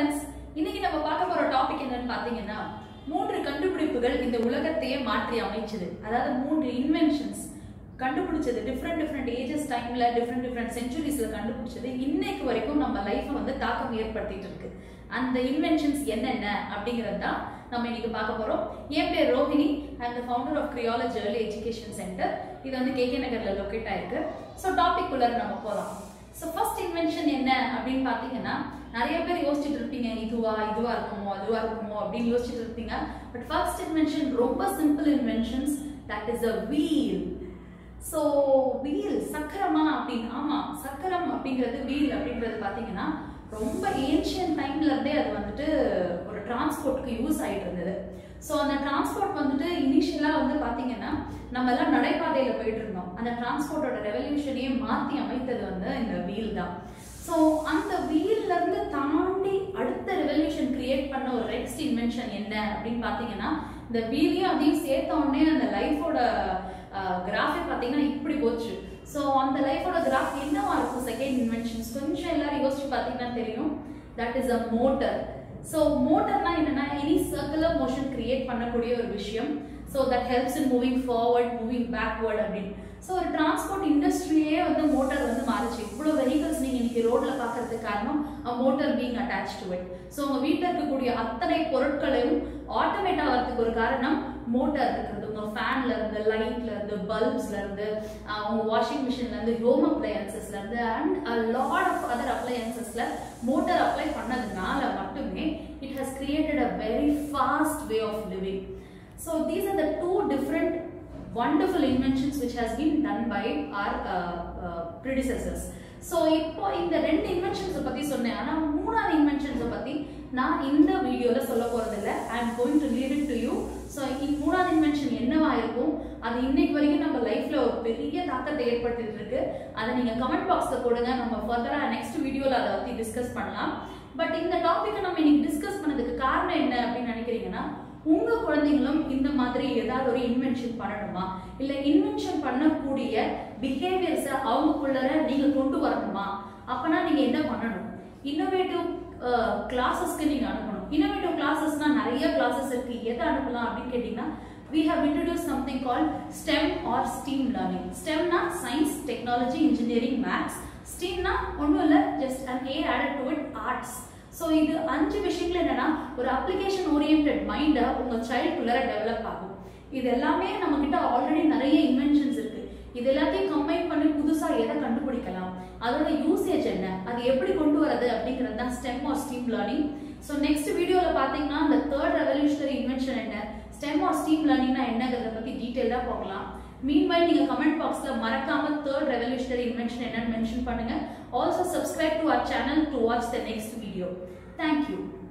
Friends இன்னைக்கு நம்ம பார்க்க போற டாபிக் என்னன்னு பாத்தீங்கன்னா மூன்று கண்டுபிடிப்புகள் இந்த உலகத்தையே மாற்றி அமைச்சது அதாவது மூன்று இன்வென்ஷன்ஸ் கண்டுபிடிச்சது டிஃப்ரெண்ட் டிஃப்ரெண்ட் ஏஜஸ் டைம்ல டிஃப்ரெண்ட் டிஃப்ரெண்ட் செஞ்சுரிஸ்ல கண்டுபிடிச்சது இன்னைக்கு வரைக்கும் நம்ம லைஃப்பை வந்து தாக்கம் ஏற்படுத்திட்டு இருக்கு அந்த இன்வென்ஷன்ஸ் என்னென்ன அப்படிங்கிறது தான் நம்ம இன்னைக்கு பார்க்க போறோம் என் பேர் Rohini and the founder of Kriyalogy early education centre இது வந்து கேகே நகர்ல லொக்கேட் ஆயிருக்கு ஸோ டாபிக் உள்ள நம்ம போகலாம் ஸோ ஃபர்ஸ்ட் இன்வென்ஷன் என்ன அப்படின்னு பார்த்தீங்கன்னா நிறைய பேர் யோசிச்சுட்டு இருப்பீங்க இதுவா இதுவா இருக்குமோ அதுவா இருக்குமோ அப்படின்னு யோசிச்சுட்டு இருப்பீங்க பட் ஃபர்ஸ்ட் இன்வென்ஷன் ரொம்ப simple inventions that is a wheel so wheel சக்கரமா அப்படின்னு ஆமா சக்கரம் அப்படிங்கிறது வீல் அப்படின்றது பார்த்தீங்கன்னா ரொம்ப ஏன்ஷியன் டைம்ல இருந்தே அது வந்துட்டு ஒரு டிரான்ஸ்போர்ட்டுக்கு யூஸ் ஆயிட்டு இருந்தது ஸோ அந்த டிரான்ஸ்போர்ட் வந்துட்டு இனிஷியலாக வந்து பார்த்தீங்கன்னா நம்ம எல்லாம் நடைபாதையில் போயிட்டு இருந்தோம் அந்த டிரான்ஸ்போர்ட்டோட ரெவல்யூஷனையே மாற்றி அமைத்தது வந்து இந்த வீல் தான் ஸோ அந்த வீல்ல இருந்து தாண்டி அடுத்த ரெவல்யூஷன் கிரியேட் பண்ண ஒரு நெக்ஸ்ட் இன்வென்ஷன் என்ன அப்படின்னு பார்த்தீங்கன்னா இந்த வீலையும் அதையும் சேர்த்த உடனே அந்த லைஃபோட கிராஃபே பார்த்தீங்கன்னா இப்படி போச்சு ஸோ அந்த லைஃபோட கிராஃப் என்னவா இருக்கும் செகண்ட் இன்வென்ஷன்ஸ் கொஞ்சம் எல்லாரும் யோசிச்சு பார்த்தீங்கன்னா தெரியும் that is a motor so மோட்டர்னா என்னன்னா எனி சர்க்குலர் மோஷன் கிரியேட் பண்ணக்கூடிய ஒரு விஷயம் so that helps in moving forward moving backward அப்படின்னு ஸோ ஒரு டிரான்ஸ்போர்ட் இண்டஸ்ட்ரியே வந்து மோட்டார் வந்து மாறுச்சு இவ்வளோ வெஹிக்கல்ஸ் நீங்கள் இன்னைக்கு ரோட்ல பார்க்கறதுக்கு காரணம் motor being attach to it so உங்கள் வீட்டில் இருக்கக்கூடிய அத்தனை பொருட்களையும் ஆட்டோமேட் ஆகிறதுக்கு ஒரு காரணம் மோட்டார் இருக்கிறது உங்கள் ஃபேன்ல இருந்து லைட்ல இருந்து பல்ப்ஸ்ல இருந்து உங்க வாஷிங் மிஷின்ல இருந்து ஹோம் அப்ளையன்சஸ்ல இருந்து and a lot of other அப்ளையன்சஸ்ல மோட்டார் அப்ளை பண்ணதுனால மட்டுமே it has created a very fast way of living so these are the two different wonderful inventions which has been done by our uh, uh, predecessors so இப்போ இந்த ரெண்டு இன்வென்ஷன்ஸை பற்றி சொன்னேன் ஆனால் மூணாவது இன்வென்ஷன்ஸை பற்றி நான் இந்த வீடியோவில் சொல்ல போகிறதில்ல I am going to leave it to you so மூணாவது இன்வென்ஷன் என்னவா இருக்கும் அது இன்னைக்கு வரைக்கும் நம்ம லைஃப்ல ஒரு பெரிய தாக்கத்தை ஏற்படுத்திட்டு இருக்கு அதை நீங்க கமெண்ட் பாக்ஸ்ல போடுங்க நம்ம ஃபர்தரா நெக்ஸ்ட் வீடியோல அதை பத்தி டிஸ்கஸ் பண்ணலாம் பட் இந்த டாபிக்கை நம்ம இன்னைக்கு டிஸ்கஸ் பண்ணதுக்கு காரணம் என்ன அப்படின்னு நினைக்கிறீங்கன்னா உங்க குழந்தைங்களும் இந்த மாதிரி ஏதாவது ஒரு இன்வென்ஷன் பண்ணணுமா இல்ல இன்வென்ஷன் பண்ணக்கூடிய பிஹேவியர்ஸை அவங்களுக்குள்ள நீங்க கொண்டு வரணுமா அப்பனா நீங்க என்ன பண்ணணும் இன்னோவேட்டிவ் கிளாஸஸ்க்கு நீங்க அனுப்பணும் இன்னோவேட்டிவ் கிளாஸஸ்னா நிறைய கிளாஸஸ் இருக்கு எதை அனுப்பலாம் அப்படின்னு கேட்டீங்கன்னா we have introduced something called STEM or STEAM learning. STEM na science, technology, engineering, maths. STEAM na ஒன்றும் இல்லை just an A added to it arts. So இது அஞ்சு விஷயங்கள் என்னன்னா ஒரு அப்ளிகேஷன் ஓரியன்ட் மைண்டை உங்க சைல்டுக்குள்ளார டெவலப் ஆகும் இது எல்லாமே நம்ம கிட்ட ஆல்ரெடி நிறைய இன்வென்ஷன்ஸ் இருக்கு இது எல்லாத்தையும் கம்பைன் பண்ணி புதுசா எதை கண்டுபிடிக்கலாம் அதோட யூசேஜ் என்ன அது எப்படி கொண்டு வரது அப்படிங்கிறது தான் STEM or STEAM learning so next வீடியோவில் பார்த்தீங்கன்னா அந்த தேர்ட் ரெவல்யூஷனரி இன்வென்ஷன் என்ன ஸ்டெம் ஆர் ஸ்டீம் லேர்னிங்னா என்னங்கிறத பற்றி டீட்டெயிலாக பார்க்கலாம் மீன்வைல் நீங்க கமெண்ட் பாக்ஸ்ல மறக்காம தேர்ட் ரெவல்யூஷனரி இன்வென்ஷன் என்னன்னு மென்ஷன் பண்ணுங்க also subscribe to our channel to watch the next video thank you